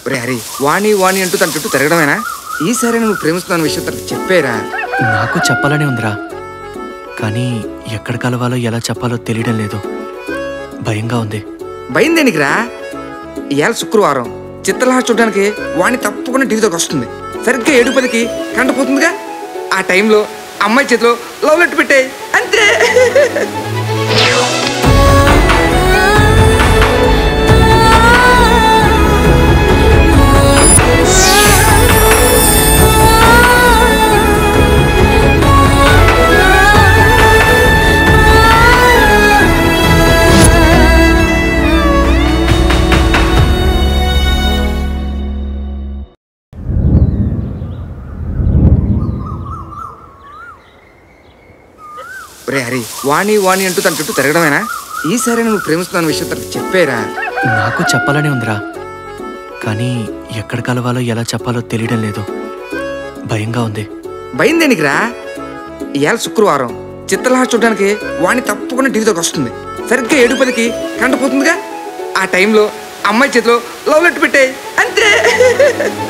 ఒరే హరి వాణి వాణి అంటూ తన చుట్టూ తిరగడమేనా ఈసారి నువ్వు ప్రేమిస్తున్న విషయం తనకు చెప్పేరా నాకు చెప్పాలనే ఉందిరా కానీ ఎక్కడ కలవాలో ఎలా చెప్పాలో తెలియడం లేదు భయంగా ఉంది భయం దేనికిరా ఇవాళ శుక్రవారం చిత్రలహ చూడడానికి వాణి తప్పకుండా టీవీలోకి వస్తుంది సరిగ్గా ఏడు పదికి కంటపోతుందిగా ఆ టైంలో అమ్మాయి చేతిలో లవ్ లెట్ పెట్టే అంతే ఒరే హరి వాణి వాణి అంటూ తన చుట్టూ తిరగడమేనా ఈసారి నువ్వు ప్రేమిస్తున్న విషయం తనకు చెప్పేరా నాకు చెప్పాలనే ఉందిరా కానీ ఎక్కడ కలవాలో ఎలా చెప్పాలో తెలియడం లేదు భయంగా ఉంది భయం దేనికిరా ఇవాళ శుక్రవారం చిత్రలహ చూడడానికి వాణి తప్పకుండా టీవీలోకి వస్తుంది సరిగ్గా ఏడు పదికి కంటపోతుందిగా ఆ టైంలో అమ్మాయి చేతిలో లవ్ లెట్ పెట్టే అంతే